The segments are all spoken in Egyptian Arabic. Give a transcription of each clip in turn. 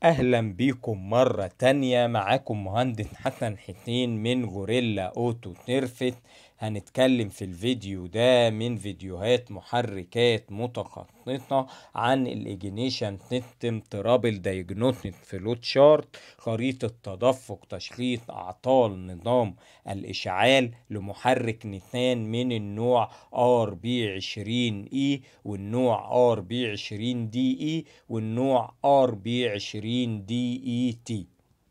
اهلا بيكم مرة تانية معاكم مهندس حسن حسين من غوريلا اوتو نرفت هنتكلم في الفيديو ده من فيديوهات محركات متخصصة عن الاجنيشن سيستم ترابل دايجنوستيك فلوت شارت خريطة تدفق تشخيص اعطال نظام الاشعال لمحرك نيسان من النوع ار بي 20 اي والنوع ار بي 20 دي اي والنوع ار بي 20 دي اي تي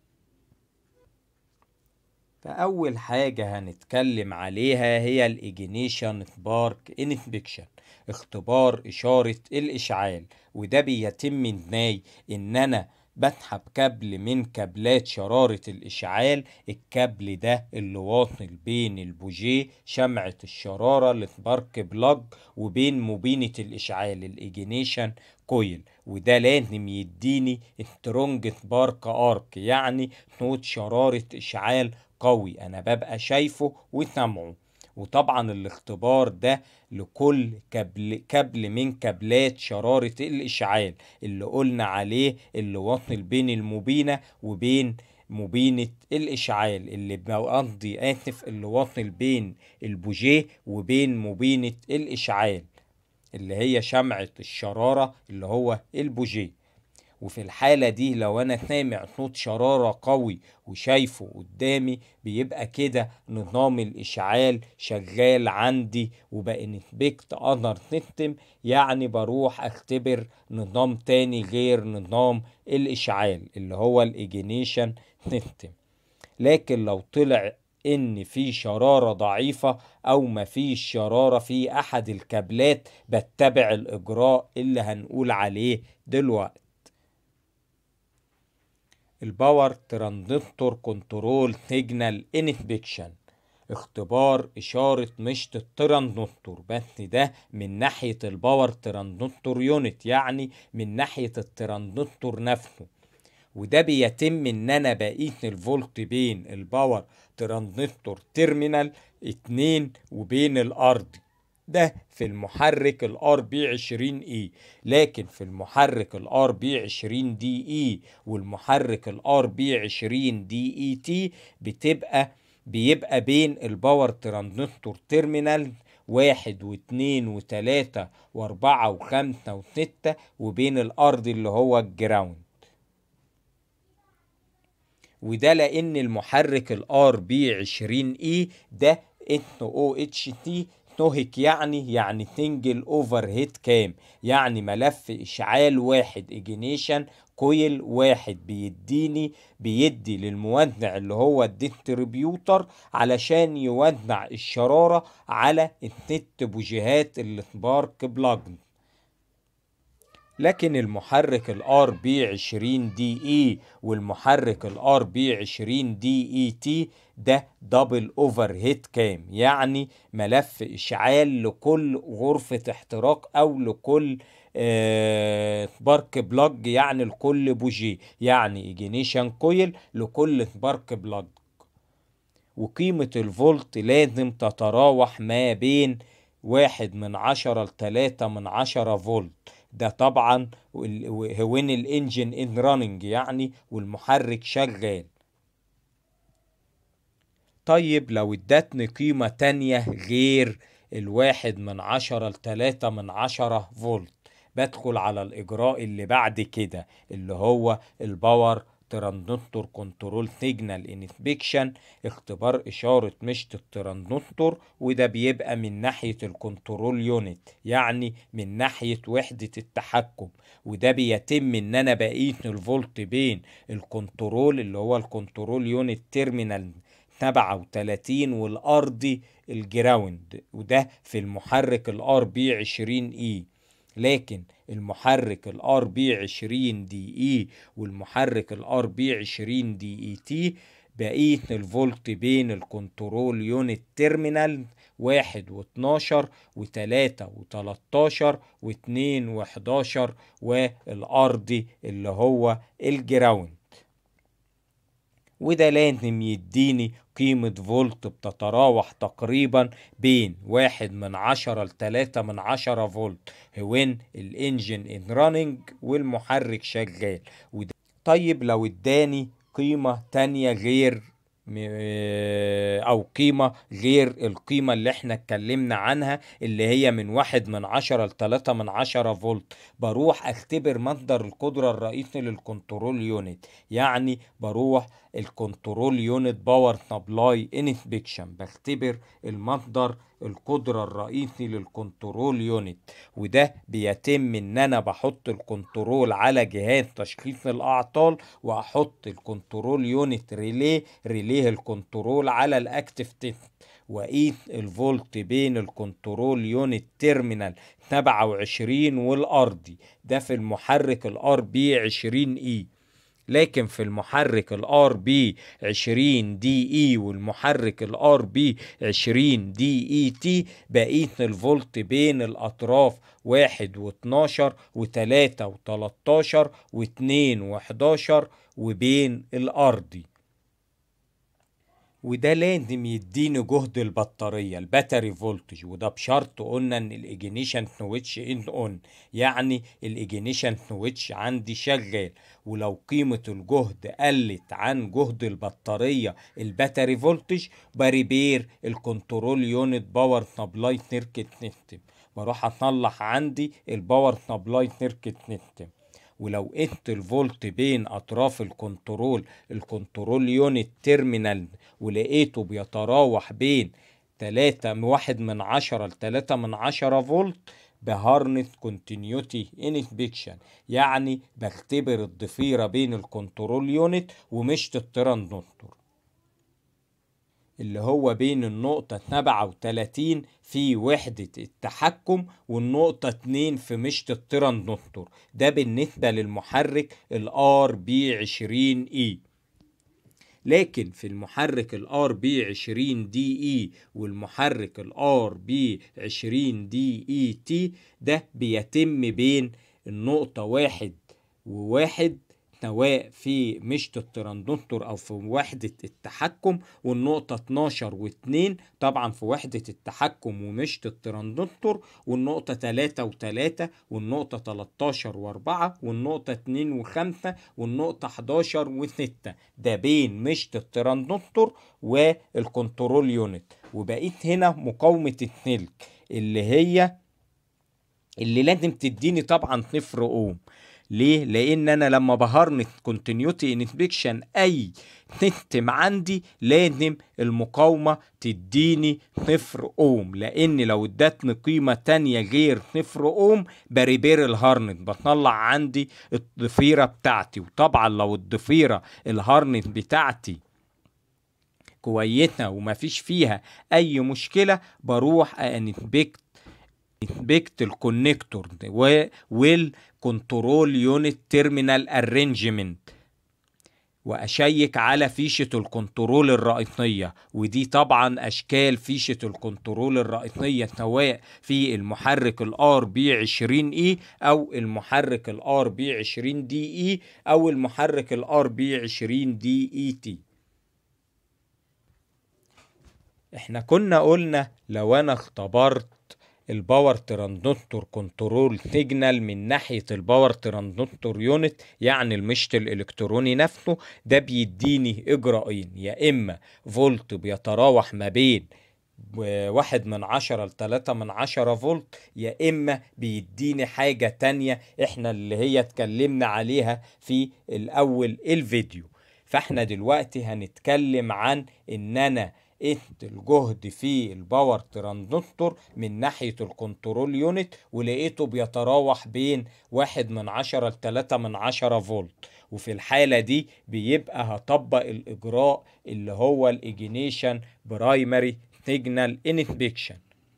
فأول حاجة هنتكلم عليها هي الإجنيشن سبارك انسبكشن اختبار إشارة الإشعال وده بيتم ازاي إن أنا بسحب كابل من كابلات شرارة الإشعال الكابل ده اللي واصل بين البوجيه شمعة الشرارة السبارك بلاج وبين مبينة الإشعال الإجنيشن كويل وده لازم يديني سترونج سبارك ارك يعني صوت شرارة إشعال قوي أنا ببقى شايفه وسامعه وطبعا الاختبار ده لكل كابل كابل من كابلات شرارة الإشعال اللي قلنا عليه اللي واصل بين المبينة وبين مبينة الإشعال اللي بقضي آسف اللي واصل بين البوجيه وبين مبينة الإشعال اللي هي شمعة الشرارة اللي هو البوجيه وفي الحالة دي لو أنا سامع صوت شرارة قوي وشايفه قدامي بيبقى كده نظام الإشعال شغال عندي وبقى نسبكت أذر سيستم يعني بروح أختبر نظام تاني غير نظام الإشعال اللي هو الإجنيشن سيستم لكن لو طلع ان في شرارة ضعيفة او مفيش شرارة في احد الكابلات بتبع الاجراء اللي هنقول عليه دلوقتي الباور ترانزستور كنترول سيجنال انسبكشن اختبار اشارة مشط الترانزستور بس ده من ناحية الباور ترانزستور يونت يعني من ناحية الترانزستور نفسه وده بيتم ان انا بقيس الفولت بين الباور ترانزستور تيرمينال اتنين وبين الارض ده في المحرك الار بي 20 اي لكن في المحرك الار بي 20 دي اي والمحرك الار بي 20 دي اي تي بتبقى بيبقى بين الباور ترانزستور تيرمينال واحد واثنين وثلاثة واربعة وخمسة وستة وبين الارض اللي هو الجراوند وده لان المحرك الار بي 20 اي ده ان او اتش تي نوهك يعني يعني سنجل اوفر هيد كام يعني ملف اشعال واحد اجنيشن كويل واحد بيديني بيدي للموزع اللي هو الديستريبيوتر علشان يوزع الشرارة على الست بوجيهات السبارك بلاجز لكن المحرك الار بي 20 دي اي والمحرك الار بي 20 دي اي تي ده دبل اوفر هيت كام يعني ملف اشعال لكل غرفة احتراق او لكل آه سبارك بلاج يعني لكل بوجي يعني اجنيشن كويل لكل سبارك بلاج وقيمة الفولت لازم تتراوح ما بين واحد من عشرة لتلاتة من عشرة فولت ده طبعا وين الانجن ان راننج يعني والمحرك شغال طيب لو ادتني قيمة تانية غير الواحد من عشرة لتلاتة من عشرة فولت بدخل على الإجراء اللي بعد كده اللي هو الباور ترانزستور كنترول سيجنال انسبكشن اختبار اشارة مشط الترانزستور وده بيبقى من ناحية الكنترول يونت يعني من ناحية وحدة التحكم وده بيتم ان انا بقيس الفولت بين الكنترول اللي هو الكنترول يونت تيرمينال 37 والارضي الجراوند وده في المحرك الار بي 20 اي لكن المحرك الار بي 20 دي اي والمحرك الار بي 20 دي اي تي بقيت الفولت بين الكنترول يونت تيرمينال واحد واتناشر وتلاتة وتلاتاشر واتنين وحداشر والارضي اللي هو الجراوند وده لازم يديني قيمة فولت بتتراوح تقريبا بين واحد من عشرة لتلاتة من عشرة فولت وين الانجن ان راننج والمحرك شغال وده طيب لو اداني قيمة تانية غير او قيمة غير القيمة اللي احنا اتكلمنا عنها اللي هي من واحد من عشرة لتلاتة من عشرة فولت بروح اختبر مصدر القدرة الرئيسي للكنترول يونت يعني بروح الكنترول يونت باور سبلاي انسبكشن بختبر المصدر القدرة الرئيسي للكنترول يونت وده بيتم ان انا بحط الكنترول على جهاز تشخيص الاعطال واحط الكنترول يونت ريلي ريليه الكنترول على الاكتف تيست واقيس الفولت بين الكنترول يونت تيرمينال 27 والارضي ده في المحرك الار بي 20 اي لكن في المحرك الار بي 20 دي اي والمحرك الار بي 20 دي اي تي بقيت الفولت بين الاطراف واحد واتناشر وتلاتة وتلاتاشر واتنين وحداشر وبين الارضي وده لازم يديني جهد البطارية الباتري فولتج وده بشرط قلنا ان الاجنيشن سويتش ان اون يعني الاجنيشن سويتش عندي شغال ولو قيمة الجهد قلت عن جهد البطارية الباتري فولتج بريبير الكنترول يونت باور سبلاي سيركت سيستم بروح اصلح عندي الباور سبلاي سيركت سيستم ولو قست الفولت بين اطراف الكنترول الكنترول يونت تيرمينال ولقيته بيتراوح بين تلاتة واحد من عشرة لتلاتة من عشرة فولت بهارنس كونتينيوتي انسبكشن يعني بختبر الضفيرة بين الكنترول يونت ومشط الترانزستور اللي هو بين النقطة سبعة وتلاتين في وحدة التحكم والنقطة اتنين في مشط الترانزستور ده بالنسبة للمحرك الار بي عشرين اي لكن في المحرك الار بي 20 دي اي والمحرك الار بي 20 دي اي تي ده بيتم بين النقطة واحد وواحد سواء في مشط الترانزستور او في وحدة التحكم والنقطة 12 و2 طبعا في وحدة التحكم ومشط الترانزستور والنقطة 3 و3 والنقطة 13 و4 والنقطة 2 و5 والنقطة 11 و6 ده بين مشط الترانزستور والكنترول يونت وبقيت هنا مقاومة السلك اللي هي اللي لازم تديني طبعا صفر اوم ليه؟ لأن أنا لما بهرنت كونتينيوتي انسبكشن أي سيستم عندي لازم المقاومة تديني صفر أوم لأن لو ادتني قيمة تانية غير صفر أوم بريبير الهارنت بطلع عندي الضفيرة بتاعتي وطبعا لو الضفيرة الهارنت بتاعتي كويسة ومفيش فيها أي مشكلة بروح انسبكت انسبكت الكونكتور والكنترول يونت تيرمينال ارينجمنت واشيك على فيشة الكنترول الرئيسية ودي طبعا اشكال فيشة الكنترول الرئيسية سواء في المحرك الار بي 20 اي او المحرك الار بي 20 دي اي او المحرك الار بي 20 دي اي تي احنا كنا قلنا لو انا اختبرت الباور ترانزستور كنترول سيجنال من ناحية الباور ترانزستور يونت يعني المشط الإلكتروني نفسه ده بيديني إجراءين يا إما فولت بيتراوح ما بين واحد من عشرة لتلاتة من عشرة فولت يا إما بيديني حاجة تانية إحنا اللي هي اتكلمنا عليها في الأول الفيديو فإحنا دلوقتي هنتكلم عن إن أنا قست الجهد في الباور ترانزستور من ناحية الكنترول يونت ولقيته بيتراوح بين واحد من عشرة لتلاتة من عشرة فولت وفي الحالة دي بيبقى هطبق الإجراء اللي هو الإجنيشن برايمري سيجنال انسبكشن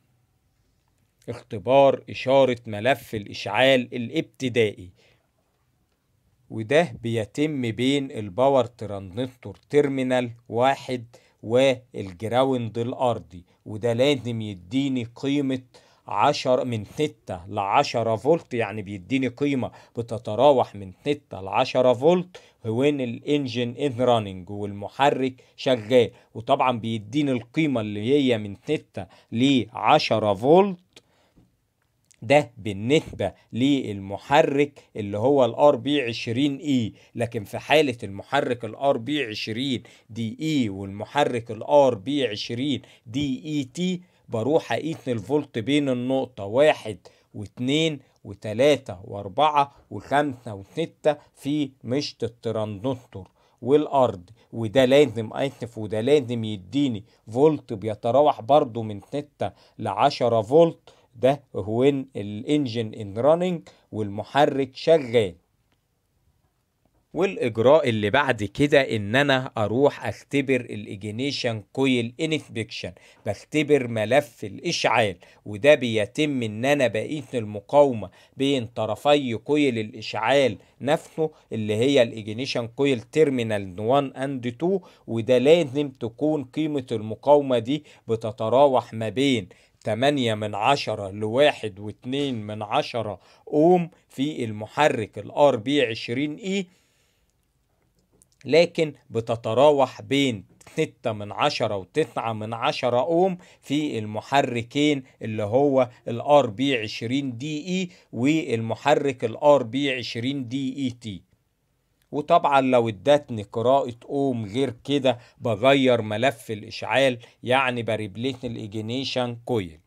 اختبار إشارة ملف الإشعال الابتدائي وده بيتم بين الباور ترانزستور تيرمينال واحد والجراوند الأرضي وده لازم يديني قيمة عشر من ستة لعشرة فولت يعني بيديني قيمة بتتراوح من ستة لعشرة فولت وين الانجن از راننج والمحرك شغال وطبعا بيديني القيمة اللي هي من ستة لعشرة فولت ده بالنسبة للمحرك اللي هو الار بي 20 اي لكن في حالة المحرك الار بي 20 دي اي والمحرك الار بي 20 دي اي تي بروح اقيس الفولت بين النقطة واحد واتنين وتلاتة واربعة وخمسة وستة في مشط الترانزستور والارض وده لازم ايتف وده لازم يديني فولت بيتراوح برضو من ستة لعشرة فولت ده وين الانجن ان راننج والمحرك شغال والاجراء اللي بعد كده ان انا اروح اختبر الاجنيشن كويل انسبكشن بختبر ملف الاشعال وده بيتم ان انا بقيس المقاومه بين طرفي كويل الاشعال نفسه اللي هي الاجنيشن كويل تيرمينال 1 اند 2 وده لازم تكون قيمه المقاومه دي بتتراوح ما بين 8 من عشرة لواحد واتنين من عشرة اوم في المحرك الار بي 20 اي لكن بتتراوح بين ستة من عشرة وتسعة من عشرة اوم في المحركين اللي هو الار بي 20 دي اي والمحرك الار بي 20 دي اي تي وطبعا لو ادتني قراءة اوم غير كده بغير ملف الاشعال يعني بريبليت الاجنيشن كويل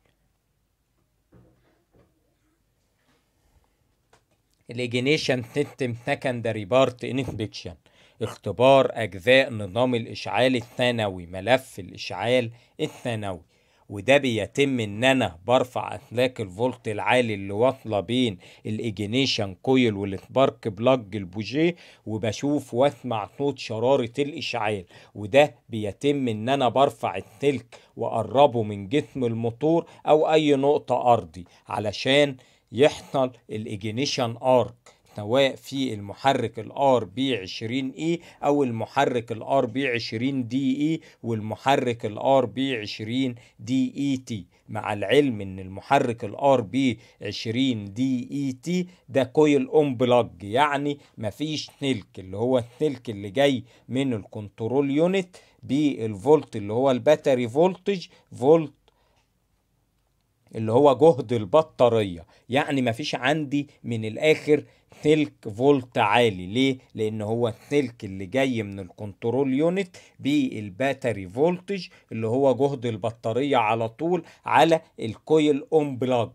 الاجنيشن سيستم سكندري بارت انسبكشن اختبار اجزاء نظام الاشعال الثانوي ملف الاشعال الثانوي وده بيتم ان انا برفع اسلاك الفولت العالي اللي واصله بين الاجنيشن كويل والسبارك بلاج البوجيه وبشوف واسمع صوت شراره الاشعال وده بيتم ان انا برفع السلك واقربه من جسم الموتور او اي نقطه ارضي علشان يحصل الاجنيشن ارك سواء في المحرك الار بي 20 اي او المحرك الار بي 20 دي اي والمحرك الار بي 20 دي اي تي مع العلم ان المحرك الار بي 20 دي اي تي ده كويل اون بلاج يعني مفيش سلك اللي هو السلك اللي جاي من الكنترول يونت بالفولت اللي هو الباتري فولتج فولت اللي هو جهد البطارية يعني مفيش عندي من الآخر سلك فولت عالي ليه؟ لأن هو السلك اللي جاي من الكنترول يونت بالباتري فولتج اللي هو جهد البطارية على طول على الكويل اون بلاج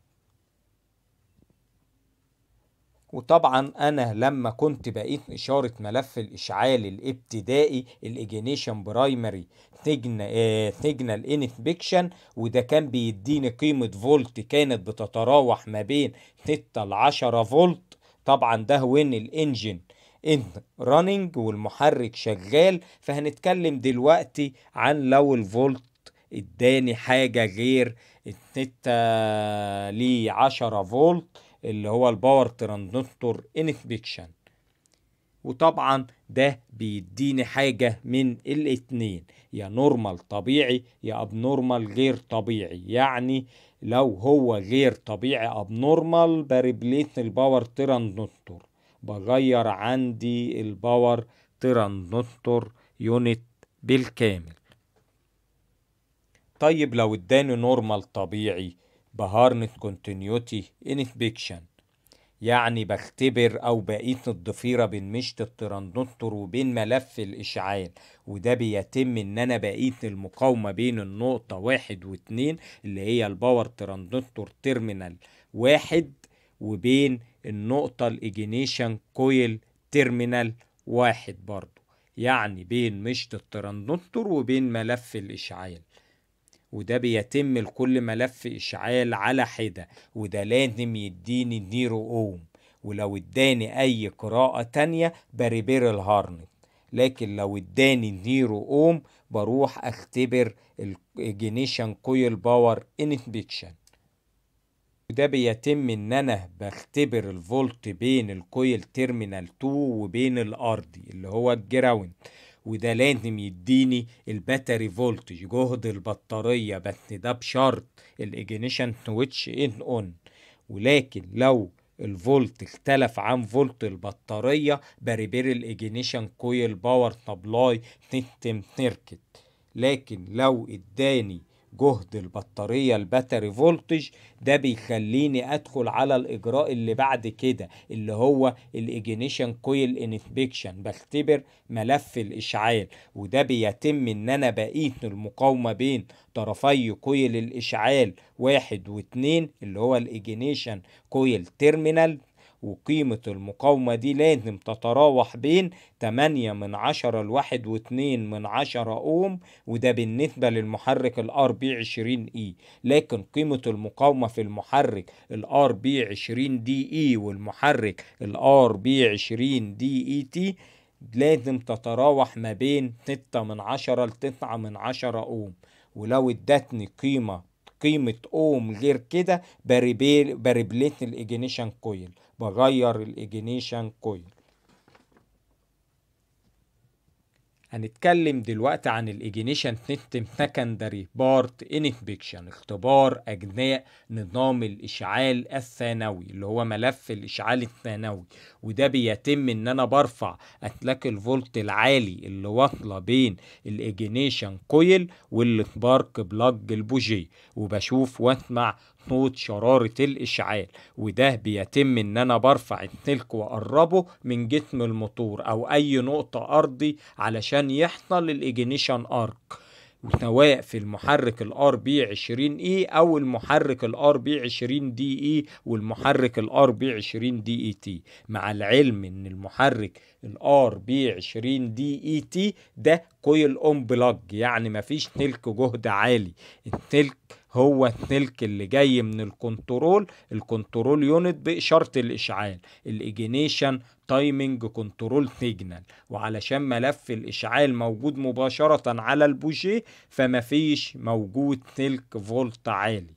وطبعا انا لما كنت بقيت اشاره ملف الاشعال الابتدائي الاجنيشن برايمري سيجنال انسبكشن وده كان بيديني قيمه فولت كانت بتتراوح ما بين 6 ل 10 فولت طبعا ده وين الانجن ان راننج والمحرك شغال فهنتكلم دلوقتي عن لو الفولت اداني حاجه غير 6 ل 10 فولت اللي هو الباور ترانزستور انسبكشن وطبعا ده بيديني حاجة من الاتنين يا نورمال طبيعي يا ابنورمال غير طبيعي يعني لو هو غير طبيعي ابنورمال بريبليت الباور ترانزستور بغير عندي الباور ترانزستور يونت بالكامل طيب لو اداني نورمال طبيعي بهارنت كونتينيوتي انسبكشن يعني بختبر او بقيس الضفيره بين مشط الترانزستور وبين ملف الاشعال وده بيتم ان انا بقيس المقاومه بين النقطه واحد واتنين اللي هي الباور ترانزستور تيرمينال واحد وبين النقطه الاجنيشن كويل تيرمينال واحد برضو يعني بين مشط الترانزستور وبين ملف الاشعال وده بيتم لكل ملف اشعال على حدة وده لازم يديني زيرو اوم ولو اداني اي قراءة تانية بريبير الهارنت لكن لو اداني زيرو اوم بروح اختبر الجنيشن كويل باور انسبكشن وده بيتم ان انا بختبر الفولت بين الكويل تيرمينال 2 وبين الارضي اللي هو الجراوند وده لازم يديني الباتري فولتج جهد البطارية بس ده بشرط الاجنيشن سويتش ان اون ولكن لو الفولت اختلف عن فولت البطارية بريبير الاجنيشن كويل باور سبلاي سيستم سيركت لكن لو اداني جهد البطارية الباتري فولتج ده بيخليني ادخل على الاجراء اللي بعد كده اللي هو الاجنيشن كويل انسبكشن بختبر ملف الاشعال وده بيتم ان انا بقيت المقاومة بين طرفي كويل الاشعال واحد واتنين اللي هو الاجنيشن كويل تيرمينال وقيمة المقاومة دي لازم تتراوح بين 8 من عشرة لواحد واتنين من عشرة اوم وده بالنسبة للمحرك الار بي 20 اي لكن قيمة المقاومة في المحرك الار بي 20 دي اي والمحرك الار بي 20 دي اي تي لازم تتراوح ما بين 6 من عشرة لتسعة من عشرة اوم ولو ادتني قيمة قيمة اوم غير كده بريبليت الاجنيشن كويل بغير الاجنيشن كويل هنتكلم دلوقتي عن الاجنيشن سيستم سكندري بارت انسبكشن اختبار اجزاء نظام الاشعال الثانوي اللي هو ملف الاشعال الثانوي وده بيتم ان انا برفع اسلاك الفولت العالي اللي واصله بين الاجنيشن كويل والسبارك بلاج البوجي وبشوف واسمع صوت شرارة الإشعال وده بيتم إن أنا برفع السلك وأقربه من جسم الموتور أو أي نقطة أرضي علشان يحصل الإجنيشن أرك سواء في المحرك الار بي 20 اي او المحرك الار بي 20 دي اي والمحرك الار بي 20 دي اي تي مع العلم ان المحرك الار بي 20 دي اي تي ده كويل اون بلاج يعني مفيش سلك جهد عالي السلك هو السلك اللي جاي من الكنترول الكنترول يونت بإشارة الإشعال الإجنيشن تايمنج كنترول سيجنال وعلشان ملف الإشعال موجود مباشرة على البوجيه فمفيش موجود سلك فولت عالي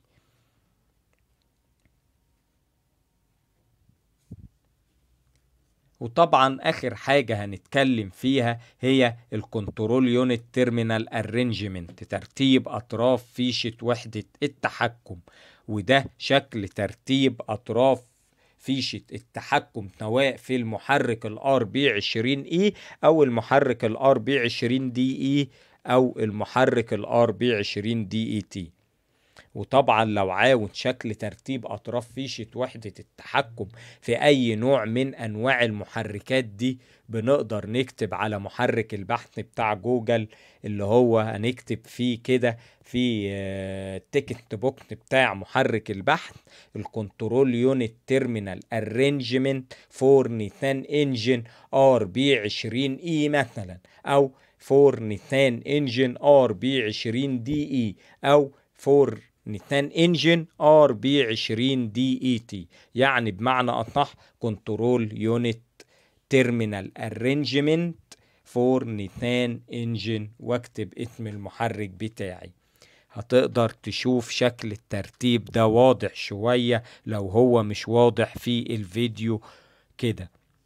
وطبعا اخر حاجة هنتكلم فيها هي الكنترول يونت تيرمينال ارينجمنت ترتيب اطراف فيشة وحدة التحكم وده شكل ترتيب اطراف فيشة التحكم سواء في المحرك الار بي 20 اي او المحرك الار بي 20 دي اي او المحرك الار بي 20 دي اي تي وطبعا لو عاوز شكل ترتيب اطراف فيشة وحدة التحكم في اي نوع من انواع المحركات دي بنقدر نكتب على محرك البحث بتاع جوجل اللي هو هنكتب فيه كده في التكست بوكس بتاع محرك البحث الكنترول يونت تيرمينال ارينجمنت فور نيسان انجن ار بي 20 اي مثلا او فور نيسان انجن ار بي 20 دي اي او فور نيسان انجن ار بي 20 دي اي تي يعني بمعنى اصح كنترول يونت تيرمينال ارينجمنت فور نيسان انجن واكتب اسم المحرك بتاعي هتقدر تشوف شكل الترتيب ده واضح شوية لو هو مش واضح في الفيديو كده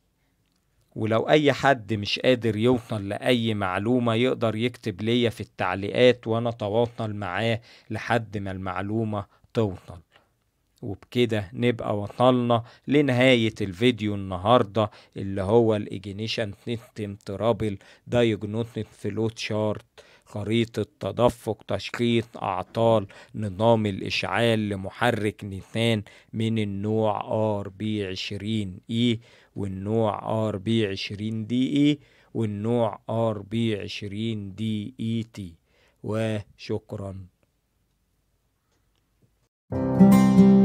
ولو اي حد مش قادر يوصل لاي معلومة يقدر يكتب ليا في التعليقات وانا تواصل معاه لحد ما المعلومة توصل وبكده نبقى وصلنا لنهاية الفيديو النهاردة اللي هو الاجنيشن سيستم ترابل دايجنوستيك فلوت شارت خريطة تدفق تشخيص أعطال نظام الإشعال لمحرك نيسان من النوع ار بي 20 اي والنوع ار بي 20 دي اي والنوع ار بي 20 دي اي تي وشكرا thank you